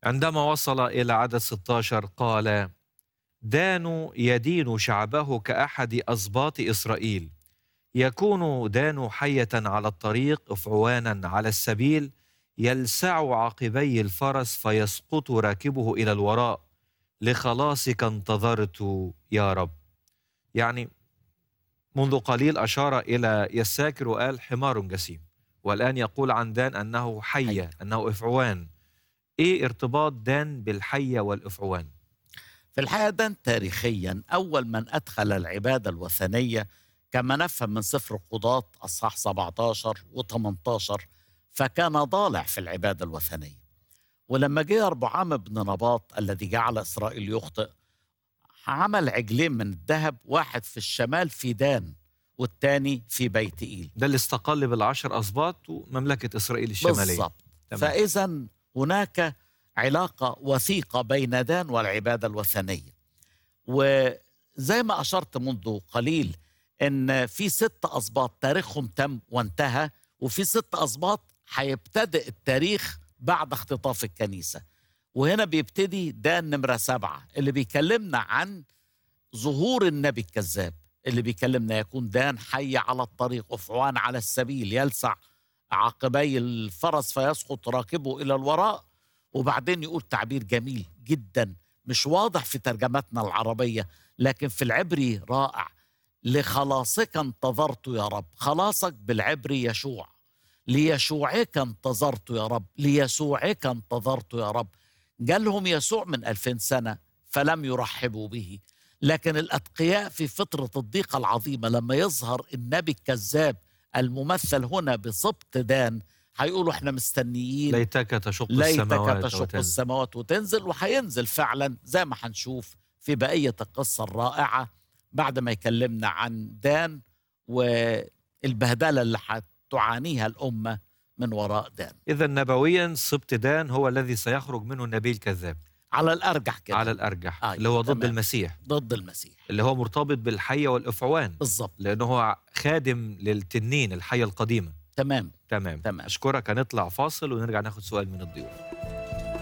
عندما وصل إلى عدد 16 قال دان يدين شعبه كأحد أسباط إسرائيل يكون دان حية على الطريق أفعوانا على السبيل يلسع عقبي الفرس فيسقط راكبه إلى الوراء لخلاصك انتظرت يا رب يعني منذ قليل أشار إلى يساكر وقال حمار جسيم والآن يقول عن دان أنه حية أنه إفعوان إيه ارتباط دان بالحية والإفعوان في الحقيقة دان تاريخيا أول من أدخل العبادة الوثنية كما نفهم من سفر القضاة أصحاح 17 و18 فكان ضالع في العبادة الوثنية ولما جه أربعام بن نباط الذي جعل إسرائيل يخطئ عمل عجلين من الذهب واحد في الشمال في دان والتاني في بيت إيل ده اللي استقل بالعشر أسباط ومملكة إسرائيل الشمالية بالضبط تمام. فإذا هناك علاقة وثيقة بين دان والعبادة الوثنية وزي ما أشرت منذ قليل إن في ست أسباط تاريخهم تم وانتهى وفي ست أسباط هيبتدئ التاريخ بعد اختطاف الكنيسة وهنا بيبتدي دان نمرة سبعة اللي بيكلمنا عن ظهور النبي الكذاب اللي بيكلمنا يكون دان حي على الطريق أفعوان على السبيل يلسع عقبي الفرس فيسقط راكبه إلى الوراء وبعدين يقول تعبير جميل جدا مش واضح في ترجمتنا العربية لكن في العبري رائع لخلاصك انتظرت يا رب خلاصك بالعبري يشوع ليشوعك انتظرت يا رب ليسوعك انتظرت يا رب جالهم يسوع من ألفين سنة فلم يرحبوا به لكن الأتقياء في فترة الضيقة العظيمة لما يظهر النبي الكذاب الممثل هنا بسبط دان هيقولوا احنا مستنيين ليتك تشق ليتك السماوات تشق وتنزل. السماوات وتنزل وهينزل فعلا زي ما هنشوف في بقية القصة الرائعة بعد ما يكلمنا عن دان والبهدلة اللي هتعانيها الأمة من وراء دان إذا نبويا سبط دان هو الذي سيخرج منه النبي الكذاب على الأرجح كده على الأرجح آه، اللي هو ضد تمام. المسيح ضد المسيح اللي هو مرتبط بالحية والإفعوان بالظبط لأنه هو خادم للتنين الحية القديمة تمام تمام تمام. أشكرك هنطلع فاصل ونرجع ناخد سؤال من الضيوف